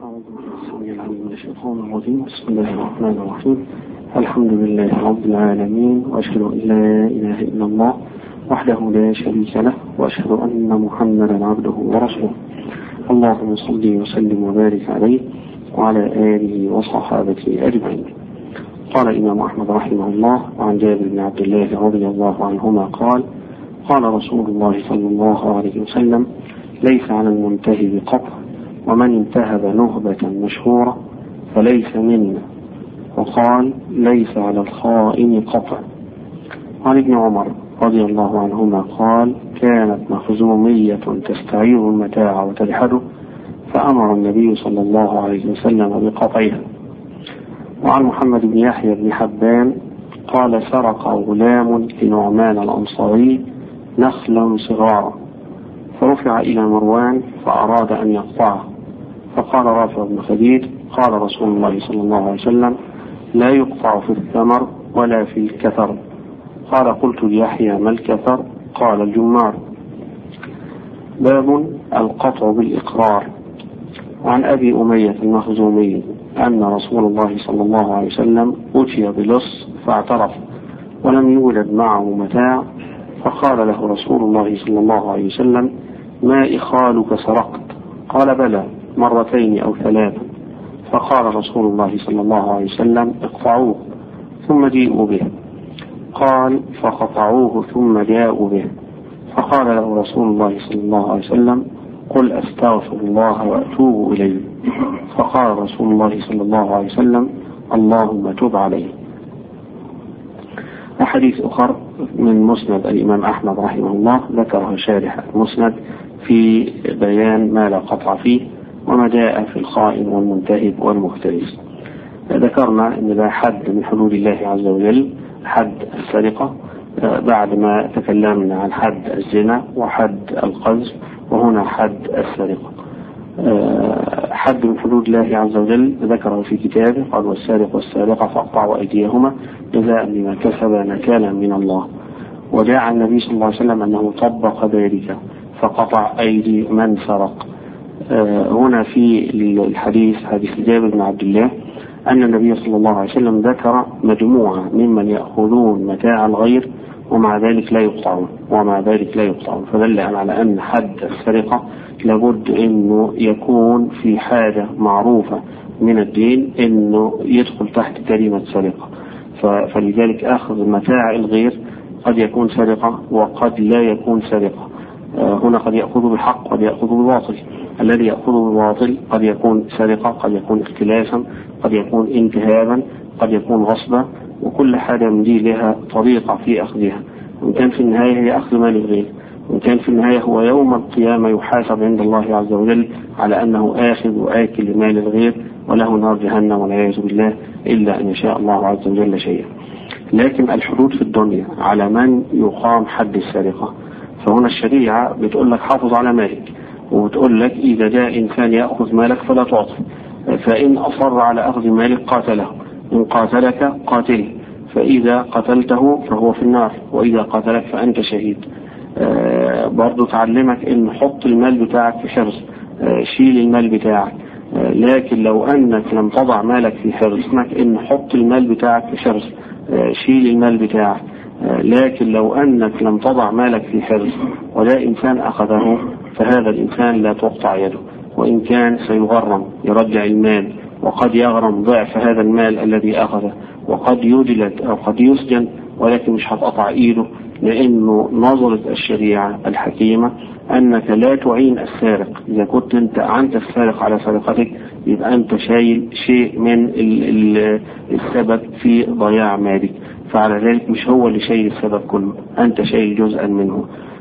أعوذ بالله من الشيطان الرجيم بسم الله الرحمن الرحيم الحمد لله رب العالمين وأشهد أن لا إله إلا الله وحده لا شريك له وأشهد أن محمدا عبده ورسوله اللهم صل وسلم وبارك عليه وعلى آله وصحابته أجمعين قال الإمام أحمد رحمه الله وعن جابر بن عبد الله رضي الله عنهما قال قال رسول الله صلى الله عليه وسلم ليس على المنتهب قطع ومن انتهب نهبة مشهورة فليس منا وقال ليس على الخائن قطع عن ابن عمر رضي الله عنهما قال كانت مخزومية تستعير المتاع وتجحده فأمر النبي صلى الله عليه وسلم بقطعها وعن محمد بن يحيى بن حبان قال سرق غلام لنعمان الأنصاري نخلا صغارا فرفع إلى مروان فأراد أن يقطعه فقال رافع بن خديج قال رسول الله صلى الله عليه وسلم لا يقطع في الثمر ولا في الكثر قال قلت ليحيى ما الكثر قال الجمار باب القطع بالإقرار عن أبي أمية المخزومي أن رسول الله صلى الله عليه وسلم أتي بلص فاعترف ولم يولد معه متاع فقال له رسول الله صلى الله عليه وسلم ما إخالك سرقت قال بلى مرتين أو ثلاثا فقال رسول الله صلى الله عليه وسلم اقطعوه ثم جيئوا به قال فقطعوه ثم جاءوا به فقال له رسول الله صلى الله عليه وسلم قل استغفر الله واتوب اليه فقال رسول الله صلى الله عليه وسلم اللهم تب عليه أحاديث أخر من مسند الإمام أحمد رحمه الله ذكرها شارح المسند في بيان ما لا قطع فيه وما جاء في الخائن والمنتهب والمختلس ذكرنا أن ده حد من حدود الله عز وجل حد السرقة بعد ما تكلمنا عن حد الزنا وحد القذف وهنا حد السرقة حد من حدود الله عز وجل ذكره في كتابه قال والسارق والسارقة فاقطعوا أيديهما جزاء بما كسب نكالا من الله وجاء النبي صلى الله عليه وسلم أنه طبق ذلك فقطع أيدي من سرق هنا في الحديث حديث جابر بن عبد الله أن النبي صلى الله عليه وسلم ذكر مجموعة ممن يأخذون متاع الغير ومع ذلك لا يقطعون ومع ذلك لا يقطعون فدل على أن حد السرقة لابد أنه يكون في حاجة معروفة من الدين أنه يدخل تحت كلمة سرقة فلذلك أخذ متاع الغير قد يكون سرقة وقد لا يكون سرقة هنا قد يأخذ بالحق قد يأخذ بالباطل الذي يأخذ بالباطل قد يكون سرقة قد يكون اختلاسا قد يكون انتهابا قد يكون غصبا وكل حاجة من دي لها طريقة في أخذها وإن كان في النهاية هي أخذ مال الغير وإن كان في النهاية هو يوم القيامة يحاسب عند الله عز وجل على أنه آخذ وآكل لمال الغير وله نار جهنم والعياذ بالله إلا أن يشاء الله عز وجل شيئا لكن الحدود في الدنيا على من يقام حد السرقة فهنا الشريعة بتقول لك حافظ على مالك وبتقول لك إذا جاء إنسان يأخذ مالك فلا تعطي فإن أصر على أخذ مالك قاتله إن قاتلك قاتله فإذا قتلته فهو في النار وإذا قتلك فأنت شهيد آه برضو تعلمك إن حط المال بتاعك في حرص آه شيل المال بتاعك آه لكن لو أنك لم تضع مالك في حرص إن حط المال بتاعك في حرص شيل المال بتاعك لكن لو أنك لم تضع مالك في حرص ولا إنسان أخذه فهذا الإنسان لا تقطع يده وإن كان سيغرم يرجع المال وقد يغرم ضعف هذا المال الذي أخذه وقد يجلد أو قد يسجن ولكن مش هتقطع إيده لأنه نظرت الشريعة الحكيمة أنك لا تعين السارق إذا كنت أنت أعنت السارق على سرقتك يبقى أنت شايل شيء من السبب في ضياع مالك فعلى ذلك مش هو اللي شايل السبب كله أنت شايل جزءا منه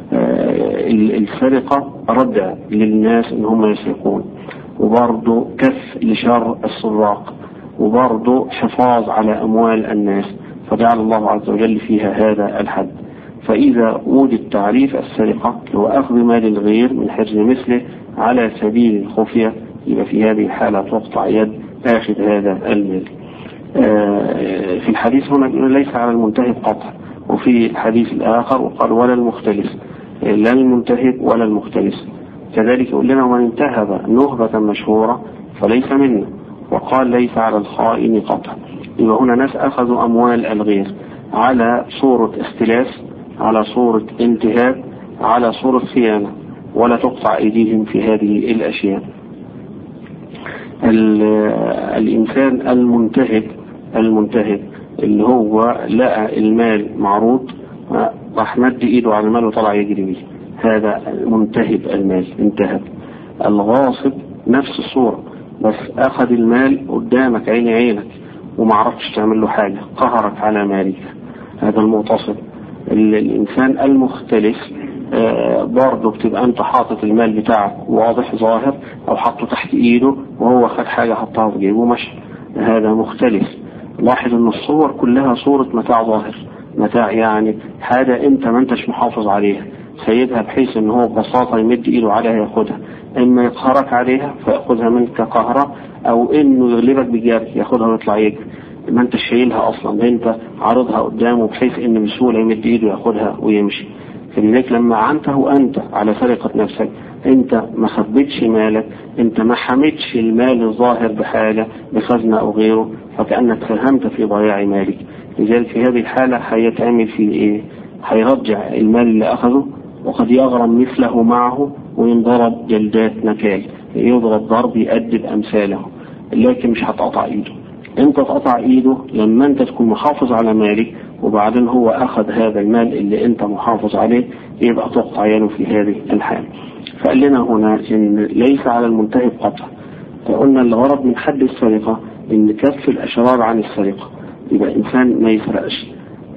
السرقة ردع للناس ان هم يسرقون وبرضه كف لشر السراق وبرضه حفاظ على اموال الناس فجعل الله عز وجل فيها هذا الحد فاذا وجد تعريف السرقة هو اخذ مال الغير من حرز مثله على سبيل الخفية يبقى في هذه الحالة تقطع يد اخذ هذا المال في الحديث هنا ليس على المنتهب قطع وفي الحديث الاخر وقال ولا المختلس لا المنتهب ولا المختلس كذلك يقول لنا ومن انتهب نهبة مشهورة فليس منا وقال ليس على الخائن قطع يبقى هنا ناس أخذوا أموال الغير على صورة استلاف على صورة انتهاك على صورة خيانة ولا تقطع أيديهم في هذه الأشياء الإنسان المنتهك المنتهك اللي هو لقى المال معروض راح مد ايده على المال وطلع يجري بيه هذا منتهب المال انتهب الغاصب نفس الصورة بس اخذ المال قدامك عيني عينك وما عرفتش تعمل له حاجة قهرك على مالك هذا المغتصب الانسان المختلف آه برضه بتبقى انت حاطط المال بتاعك واضح ظاهر او حاطه تحت ايده وهو خد حاجة حطها في جيبه ومشى هذا مختلف لاحظ ان الصور كلها صورة متاع ظاهر متاع يعني حاجة انت ما انتش محافظ عليها سيدها بحيث ان هو ببساطة يمد ايده عليها ياخدها اما يقهرك عليها فياخذها منك قهرة او انه يغلبك بجري ياخدها ويطلع يجري ما انت شايلها اصلا انت عارضها قدامه بحيث ان بسهولة يمد ايده ياخدها ويمشي فلذلك لما عنته انت على سرقة نفسك انت ما خبيتش مالك انت ما حمدش المال الظاهر بحاجة بخزنة او غيره فكأنك ساهمت في ضياع مالك لذلك في هذه الحالة هيتعمل في ايه هيرجع المال اللي اخذه وقد يغرم مثله معه وينضرب جلدات نكال يضرب ضرب يأدب امثاله لكن مش هتقطع ايده انت تقطع ايده لما انت تكون محافظ على مالك وبعدين هو اخذ هذا المال اللي انت محافظ عليه يبقى تقطع يده في هذه الحالة فقال لنا هنا ان ليس على المنتهب قطع قلنا الغرض من حد السرقة ان كف الاشرار عن السرقة يبقى انسان ما يسرقش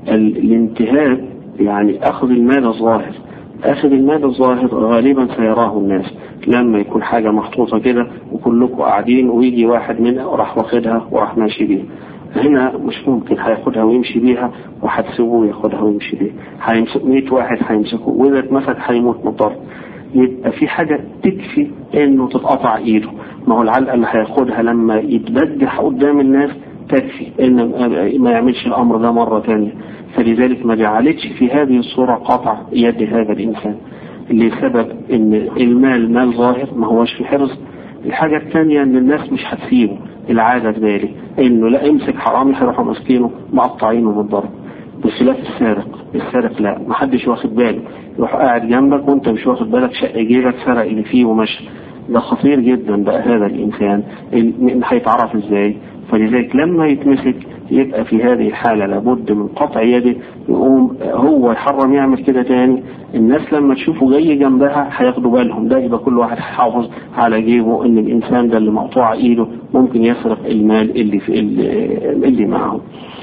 الانتهاب يعني اخذ المال الظاهر اخذ المال الظاهر غالبا سيراه الناس لما يكون حاجة محطوطة كده وكلكم قاعدين ويجي واحد منها وراح واخدها وراح ماشي بيها هنا مش ممكن هياخدها ويمشي بيها وهتسيبوه ياخدها ويمشي بيها هيمسك 100 واحد هيمسكوه واذا اتمسك هيموت مضطر يبقى في حاجة تكفي انه تتقطع ايده ما هو العلقة اللي هياخدها لما يتبجح قدام الناس تكفي ان ما يعملش الامر ده مرة تانية فلذلك ما جعلتش في هذه الصورة قطع يد هذا الانسان لسبب ان المال مال ظاهر ما هوش في حرص الحاجة الثانية ان الناس مش هتسيبه العادة في بالي انه لا امسك حرامي هيروحوا ماسكينه مقطعينه بالضرب بخلاف السارق السارق لا ما حدش واخد باله يروح قاعد جنبك وانت مش واخد بالك شق جيبك سرق اللي فيه ومشى ده خطير جدا بقى هذا الانسان هيتعرف ازاي فلذلك لما يتمسك يبقى في هذه الحالة لابد من قطع يده يقوم هو يحرم يعمل كده تاني الناس لما تشوفه جاي جنبها هياخدوا بالهم ده يبقى كل واحد حافظ على جيبه ان الانسان ده اللي مقطوع ايده ممكن يسرق المال اللي في اللي معه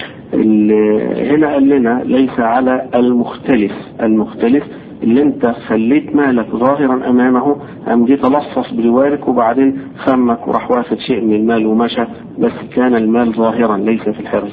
هنا قال لنا ليس على المختلف المختلف اللي انت خليت مالك ظاهرا امامه قام جيت تلصص بجوارك وبعدين خمك وراح واخد شيء من المال ومشى بس كان المال ظاهرا ليس في الحرز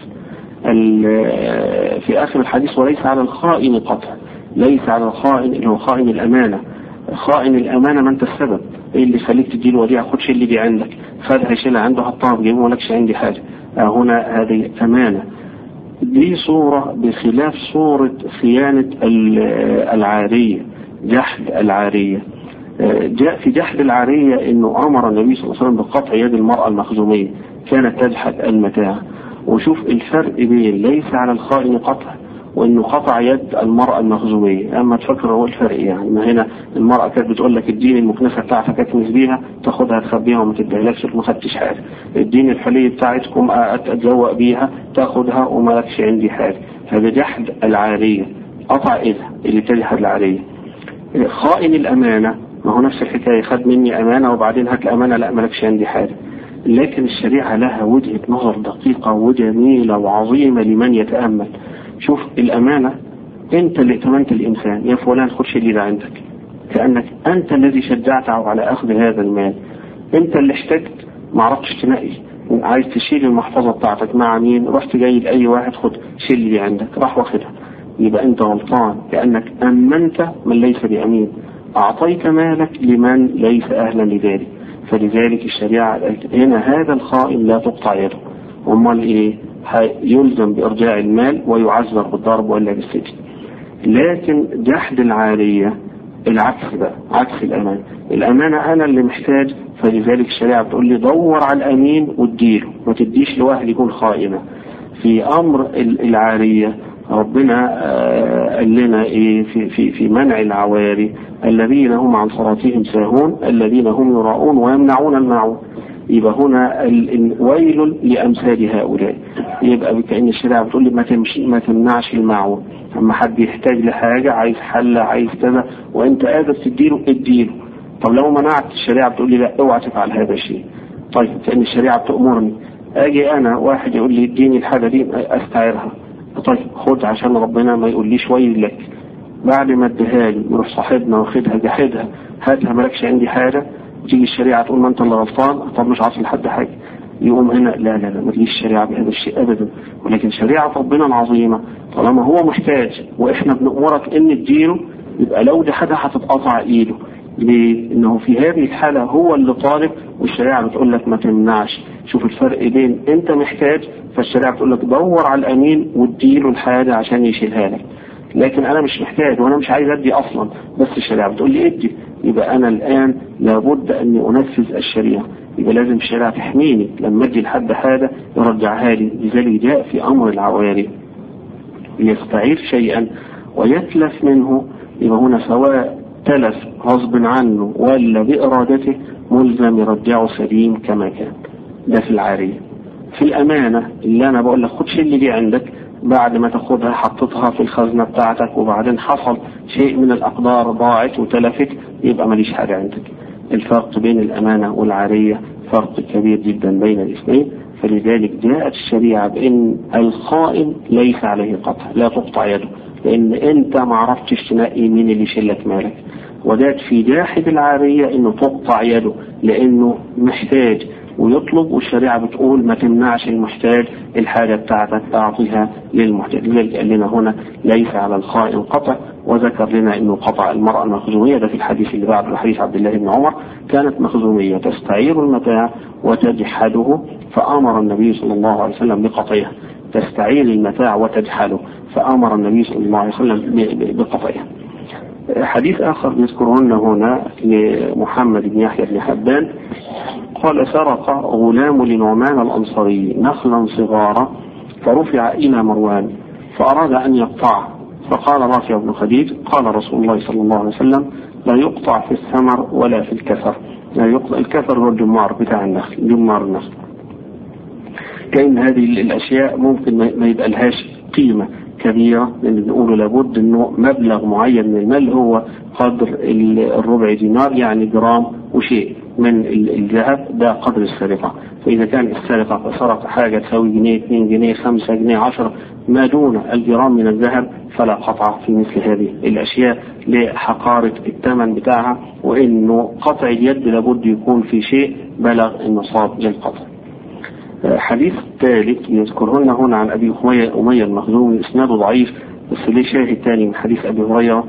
في اخر الحديث وليس على الخائن قطع ليس على الخائن اللي هو خائن الامانه خائن الامانه ما انت السبب ايه اللي يخليك تديله وديعه خد شيل اللي دي عندك خدها شيلها عنده حطها في جيبه مالكش عندي حاجه هنا هذه امانه دي صورة بخلاف صورة خيانة العارية جحد العارية جاء في جحد العارية انه امر النبي صلى الله عليه وسلم بقطع يد المرأة المخزومية كانت تجحد المتاع وشوف الفرق بين ليس على الخائن قطع وانه قطع يد المرأة المخزومية اما تفكر هو الفرق يعني ما هنا المرأة كانت بتقول لك اديني المكنسة بتاعتك اكنس بيها تاخدها تخبيها وما تديهالكش ما خدتش حاجة اديني الحلية بتاعتكم اتزوق بيها تاخدها وما لكش عندي حاجة هذا جحد العارية قطع ايدها اللي تجحد العارية خائن الامانة ما هو نفس الحكاية خد مني امانة وبعدين هات الامانة لا مالكش عندي حاجة لكن الشريعة لها وجهة نظر دقيقة وجميلة وعظيمة لمن يتأمل شوف الأمانة أنت اللي ائتمنت الإنسان يا فلان خد شيل ده عندك كأنك أنت الذي شجعته على أخذ هذا المال أنت اللي احتجت ما عرفتش تنقي عايز تشيل المحفظة بتاعتك مع مين رحت جاي لأي واحد خد شيل دي عندك راح واخدها يبقى أنت غلطان كأنك أمنت من ليس بأمين أعطيت مالك لمن ليس أهلا لذلك فلذلك الشريعة هنا هذا الخائن لا تقطع يده أمال إيه يلزم بإرجاع المال ويعذر بالضرب ولا بالسجن لكن جحد العارية العكس بقى عكس الأمانة الأمانة أنا اللي محتاج فلذلك الشريعة بتقول لي دور على الأمين واديله ما تديش لواحد يكون خائنة في أمر العارية ربنا قال لنا ايه في في في منع العواري الذين هم عن صلاتهم ساهون الذين هم يراؤون ويمنعون الماعون يبقى هنا ويل لامثال هؤلاء يبقى كأن الشريعه بتقول لي ما تمشي ما تمنعش الماعون اما حد يحتاج لحاجه عايز حل عايز كذا وانت قادر تديله اديله طب لو منعت الشريعه بتقول لي لا اوعى تفعل هذا الشيء طيب كأن الشريعه بتأمرني اجي انا واحد يقول لي اديني الحاجه دي استعيرها طيب خد عشان ربنا ما يقوليش ويل لك بعد ما اديها لي يروح صاحبنا واخدها جحدها هاتها مالكش عندي حاجه تيجي الشريعه تقول ما انت اللي غلطان طب مش عاصي لحد حاجه يقوم هنا لا لا لا ما تجيش الشريعه بهذا الشيء ابدا ولكن شريعه ربنا العظيمه طالما هو محتاج واحنا بنامرك ان تديله يبقى لو دي حاجه هتتقطع ايده ليه؟ انه في هذه الحاله هو اللي طالب والشريعه بتقول لك ما تمنعش شوف الفرق بين انت محتاج فالشريعه بتقول لك دور على الامين واديله الحاجه عشان يشيلها لك لكن انا مش محتاج وانا مش عايز ادي اصلا بس الشريعه بتقول لي ادي يبقى انا الان لابد اني انفذ الشريعه يبقى لازم الشريعه تحميني لما ادي لحد حاجه يرجعها لي لذلك جاء في امر العواري يستعير شيئا ويتلف منه يبقى هنا سواء تلف غصب عنه ولا بإرادته ملزم يرجعه سليم كما كان ده في العارية في الأمانة اللي أنا بقول لك خد شيل اللي دي عندك بعد ما تاخدها حطيتها في الخزنة بتاعتك وبعدين حصل شيء من الأقدار ضاعت وتلفت يبقى ماليش حاجة عندك الفرق بين الأمانة والعارية فرق كبير جدا بين الاثنين فلذلك جاءت الشريعة بأن الخائن ليس عليه قطع لا تقطع يده لأن أنت ما عرفتش تنقي مين اللي يشيلك مالك وجات في جاحد العارية انه تقطع يده لانه محتاج ويطلب والشريعة بتقول ما تمنعش المحتاج الحاجة بتاعتك اعطيها للمحتاج لذلك قال لنا هنا ليس على الخائن قطع وذكر لنا انه قطع المرأة المخزومية ده في الحديث اللي بعده حديث عبد الله بن عمر كانت مخزومية تستعير المتاع وتجحده فامر النبي صلى الله عليه وسلم بقطعها تستعير المتاع وتجحده فامر النبي صلى الله عليه وسلم بقطعها حديث آخر نذكرهن هنا لمحمد بن يحيى بن حبان قال سرق غلام لنعمان الأنصاري نخلا صغارا فرفع إلى مروان فأراد أن يقطعه فقال رافع بن خديج قال رسول الله صلى الله عليه وسلم لا يقطع في الثمر ولا في الكثر لا يقطع الكثر هو الجمار بتاع النخل جمار النخل كأن هذه الأشياء ممكن ما يبقى لهاش قيمة كبيرة لأن بنقول لابد أنه مبلغ معين من المال هو قدر الربع دينار يعني جرام وشيء من الذهب ده قدر السرقة فإذا كان السرقة سرق حاجة تساوي جنيه 2 جنيه 5 جنيه 10 ما دون الجرام من الذهب فلا قطع في مثل هذه الأشياء لحقارة الثمن بتاعها وإنه قطع اليد لابد يكون في شيء بلغ النصاب للقطع حديث ثالث يذكرهن هنا عن ابي اميه اميه المخزومي اسناده ضعيف بس ليه شاهد ثاني من حديث ابي هريره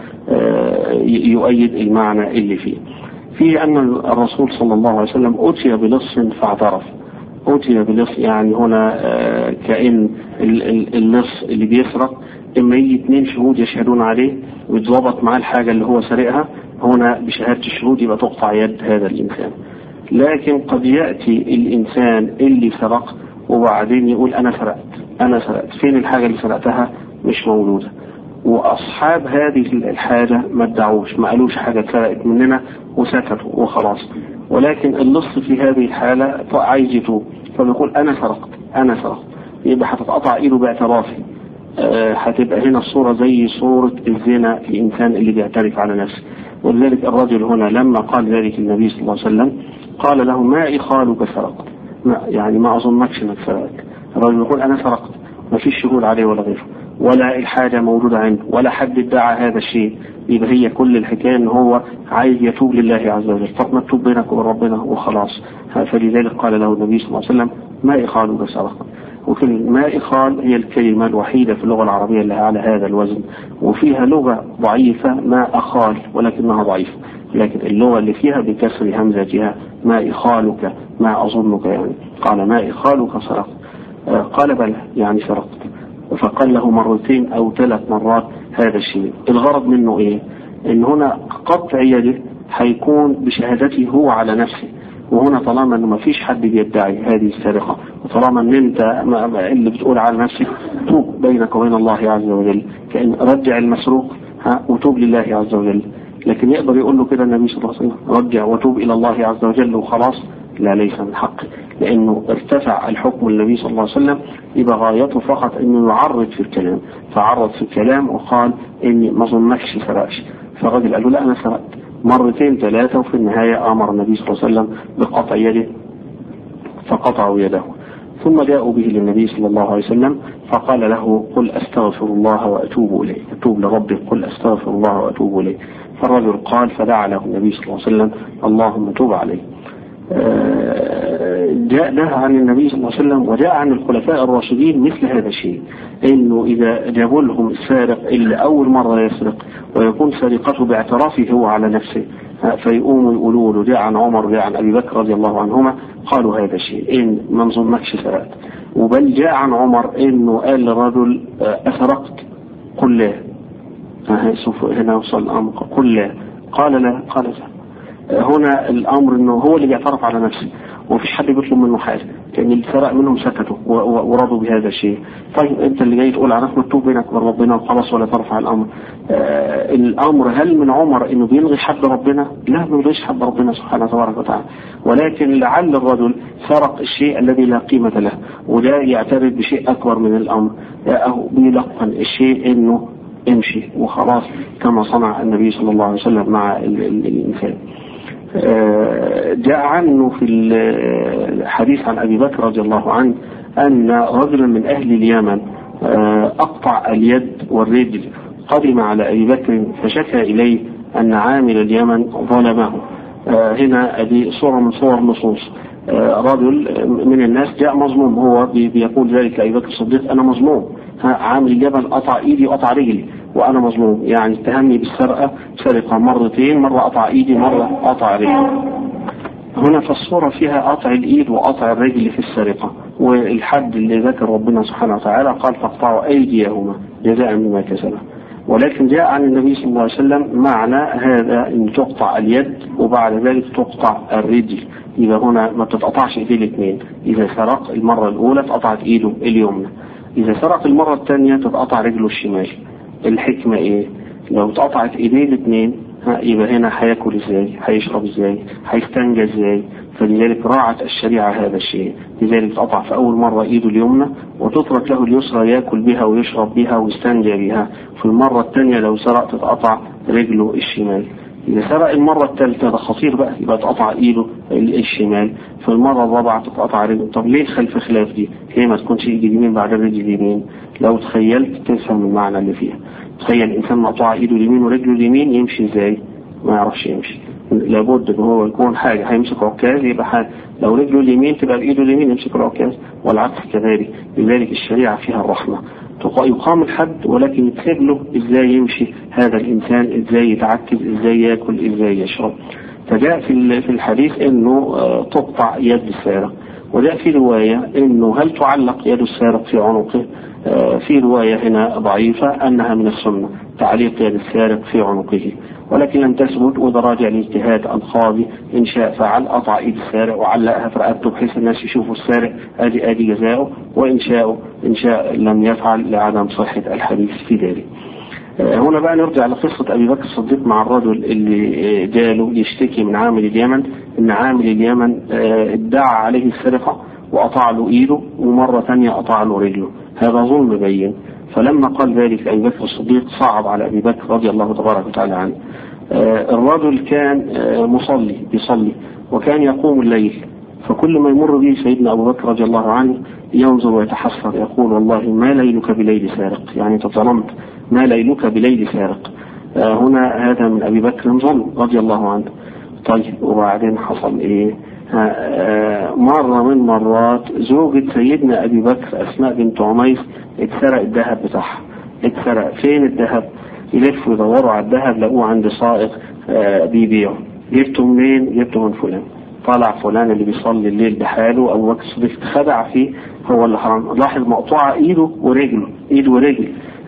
يؤيد المعنى اللي فيه. فيه ان الرسول صلى الله عليه وسلم اتي بلص فاعترف. اتي بلص يعني هنا كان اللص اللي بيسرق اما يجي اثنين شهود يشهدون عليه ويتظبط معاه الحاجه اللي هو سارقها هنا بشهاده الشهود يبقى تقطع يد هذا الانسان. لكن قد يأتي الإنسان اللي سرق وبعدين يقول أنا سرقت أنا سرقت فين الحاجة اللي سرقتها مش موجودة وأصحاب هذه الحاجة ما ادعوش ما قالوش حاجة اتسرقت مننا وسكتوا وخلاص ولكن اللص في هذه الحالة عايز يتوب فبيقول أنا سرقت أنا سرقت يبقى هتتقطع إيده باعترافي أه هتبقى هنا الصورة زي صورة الزنا الإنسان اللي بيعترف على نفسه ولذلك الرجل هنا لما قال ذلك النبي صلى الله عليه وسلم قال له ما إخالك سرقت ما يعني ما أظنكش أنك سرقت الرجل يقول أنا سرقت ما فيش شهود عليه ولا غيره ولا الحاجة موجودة عنده ولا حد ادعى هذا الشيء يبقى هي كل الحكاية ان هو عايز يتوب لله عز وجل طب ما تتوب بينك وبين ربنا وخلاص فلذلك قال له النبي صلى الله عليه وسلم ما إخالك سرقت وكلمة ما إخال هي الكلمة الوحيدة في اللغة العربية اللي على هذا الوزن وفيها لغة ضعيفة ما أخال ولكنها ضعيفة لكن اللغة اللي فيها بكسر همزتها ما إخالك ما أظنك يعني قال ما إخالك سرقت آه قال بلى يعني سرقت فقال له مرتين أو ثلاث مرات هذا الشيء الغرض منه إيه ان هنا قطع يده هيكون بشهادته هو على نفسه وهنا طالما انه ما فيش حد بيدعي هذه السرقة وطالما ان انت اللي بتقول على نفسك توب بينك وبين الله عز وجل كأن رجع المسروق ها وتوب لله عز وجل لكن يقدر يقول له كده النبي صلى الله عليه وسلم رجع وتوب الى الله عز وجل وخلاص لا ليس من حقه لانه ارتفع الحكم النبي صلى الله عليه وسلم يبقى غايته فقط انه يعرض في الكلام فعرض في الكلام وقال اني ما ظنكش سرقش فالراجل قال له لا انا سرقت مرتين ثلاثة وفي النهاية امر النبي صلى الله عليه وسلم بقطع يده فقطعوا يده ثم جاءوا به للنبي صلى الله عليه وسلم فقال له قل استغفر الله واتوب اليه اتوب لربك قل استغفر الله واتوب اليه فالرجل قال فدعا له النبي صلى الله عليه وسلم اللهم توب عليه جاء ده عن النبي صلى الله عليه وسلم وجاء عن الخلفاء الراشدين مثل هذا الشيء انه اذا جابوا لهم السارق اللي اول مرة يسرق ويكون سرقته باعترافه هو على نفسه فيقوموا يقولوا له جاء عن عمر جاء عن ابي بكر رضي الله عنهما قالوا هذا الشيء ان ما نظنكش سرقت وبل جاء عن عمر انه قال للرجل اسرقت قل لا هنا وصل الامر قل لا قال لا قال لا هنا الامر انه هو اللي بيعترف على نفسه ومفيش حد بيطلب منه حاجه لان اللي سرق منهم سكتوا ورضوا بهذا الشيء طيب انت اللي جاي تقول على مكتوب بينك وبين ربنا وخلاص ولا ترفع الامر آه الامر هل من عمر انه بيلغي حد ربنا لا ما بيلغيش حد ربنا سبحانه تبارك وتعالى ولكن لعل الرجل سرق الشيء الذي لا قيمه له وده يعترف بشيء اكبر من الامر او بيلقن الشيء انه امشي وخلاص كما صنع النبي صلى الله عليه وسلم مع الانسان جاء عنه في الحديث عن أبي بكر رضي الله عنه أن رجلا من أهل اليمن أقطع اليد والرجل قدم على أبي بكر فشكى إليه أن عامل اليمن ظلمه هنا هذه صورة من صور نصوص رجل من الناس جاء مظلوم هو بيقول ذلك لأبي بكر الصديق أنا مظلوم عامل اليمن قطع إيدي وقطع رجلي وانا مظلوم يعني اتهمني بالسرقة سرقة مرتين مرة قطع ايدي مرة قطع رجلي هنا في الصورة فيها قطع الايد وقطع الرجل في السرقة والحد اللي ذكر ربنا سبحانه وتعالى قال فاقطعوا ايديهما جزاء بما كسبا ولكن جاء عن النبي صلى الله عليه وسلم معنى هذا ان تقطع اليد وبعد ذلك تقطع الرجل يبقى هنا ما بتتقطعش ايديه الاثنين اذا سرق المرة الاولى اتقطعت ايده اليمنى اذا سرق المرة الثانية تتقطع رجله الشمال الحكمة ايه لو اتقطعت ايديه الاثنين يبقى هنا هياكل ازاي هيشرب ازاي هيستنجى ازاي فلذلك راعت الشريعة هذا الشيء لذلك تقطع في أول مرة إيده اليمنى وتترك له اليسرى يأكل بها ويشرب بها ويستنجى بها في المرة الثانية لو سرق تتقطع رجله الشمال إذا سرق المرة الثالثة ده خطير بقى يبقى تقطع إيده الشمال في المرة الرابعة تتقطع رجله طب ليه خلف خلاف دي؟ ليه ما تكونش إيد اليمين بعد الرجل اليمين؟ لو تخيلت تفهم المعنى اللي فيها تخيل الإنسان مقطوع إيده اليمين ورجله اليمين يمشي إزاي؟ ما يعرفش يمشي لابد ان هو يكون حاجة هيمسك عكاز يبقى حاجة لو رجله اليمين تبقى بإيده اليمين يمسك العكاز والعكس كذلك لذلك الشريعة فيها الرحمة يقام الحد ولكن يتسيب له ازاي يمشي هذا الانسان ازاي يتعكز ازاي ياكل ازاي يشرب فجاء في في الحديث انه تقطع يد السارق وجاء في رواية انه هل تعلق يد السارق في عنقه في رواية هنا ضعيفة انها من السنة تعليق يد السارق في عنقه ولكن لم تثبت وده راجع لاجتهاد القاضي ان شاء فعل قطع ايد السارق وعلقها في رقبته بحيث الناس يشوفوا السارق ادي ادي جزاؤه وان شاء ان شاء لم يفعل لعدم صحة الحديث في ذلك. هنا بقى نرجع لقصة أبي بكر الصديق مع الرجل اللي جاله يشتكي من عامل اليمن إن عامل اليمن ادعى عليه السرقة وقطع له إيده ومرة ثانية قطع له رجله هذا ظلم بين فلما قال ذلك أبي بكر الصديق صعب على أبي بكر رضي الله تبارك وتعالى عنه الرجل كان مصلي بيصلي وكان يقوم الليل فكل ما يمر به سيدنا أبو بكر رضي الله عنه ينظر ويتحسر يقول والله ما ليلك بليل سارق يعني تظلمت ما ليلك بليل سارق هنا هذا من أبي بكر ظلم رضي الله عنه طيب وبعدين حصل إيه مرة من مرات زوجة سيدنا أبي بكر أسماء بنت عميس اتسرق الذهب بتاعها اتسرق فين الذهب يلفوا يدوروا على الذهب لقوه عند سائق بيبيعه جبته منين جبته من فلان طلع فلان اللي بيصلي الليل بحاله ابو بكر الصديق خدع فيه هو اللي حرام لاحظ مقطوعه ايده ورجله ايد ورجل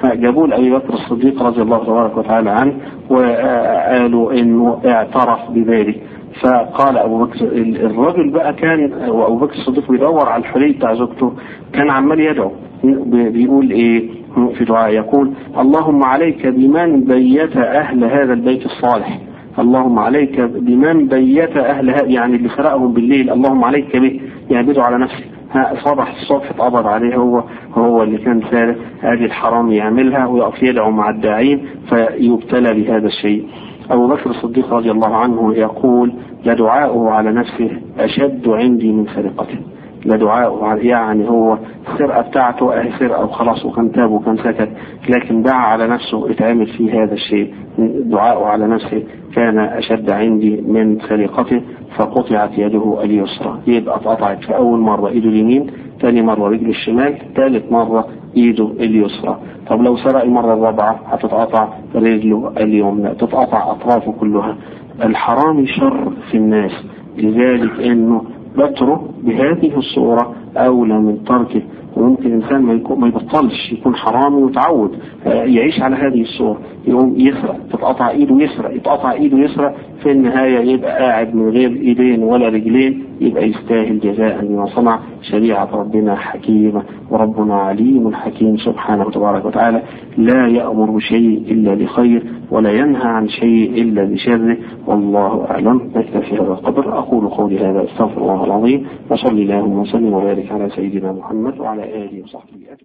جابوا لأبي بكر الصديق رضي الله تبارك وتعالى عنه وقالوا انه اعترف بذلك فقال ابو بكر الرجل بقى كان وابو بكر الصديق بيدور على الحلي بتاع زوجته كان عمال يدعو بيقول ايه في دعاء يقول اللهم عليك بمن بيت اهل هذا البيت الصالح اللهم عليك بمن بيت اهل هذا يعني اللي سرقهم بالليل اللهم عليك به يعني بيدعو على نفسه صبح الصبح اتقبض عليه هو هو اللي كان سارق ادي الحرام يعملها ويقف يدعو مع الداعين فيبتلى بهذا الشيء أبو بكر الصديق رضي الله عنه يقول لدعاؤه على نفسه أشد عندي من سرقته لدعاؤه يعني هو السرقة بتاعته أهي سرقة وخلاص وكان تاب وكان سكت لكن دعا على نفسه اتعمل فيه هذا الشيء دعاؤه على نفسه كان أشد عندي من سرقته فقطعت يده اليسرى يبقى اتقطعت في أول مرة إيده اليمين ثاني مرة رجله الشمال ثالث مرة إيده اليسرى طب لو سرق المرة الرابعة هتتقطع رجله اليمنى تتقطع أطرافه كلها الحرام شر في الناس لذلك انه بتره بهذه الصورة أولى من تركه وممكن إنسان ما, يكون ما يبطلش يكون حرامي ويتعود يعيش على هذه الصورة يقوم يسرق تتقطع إيده يسرق يتقطع إيده يسرق في النهاية يبقى قاعد من غير إيدين ولا رجلين يبقى يستاهل جزاء بما صنع شريعة ربنا حكيمة وربنا عليم حكيم سبحانه وتبارك وتعالى لا يأمر بشيء إلا لخير ولا ينهى عن شيء إلا بشره والله أعلم نكتفي هذا القدر أقول قولي هذا استغفر الله العظيم وصلي اللهم وسلم وبارك على سيدنا محمد وعلى آله وصحبه أجمعين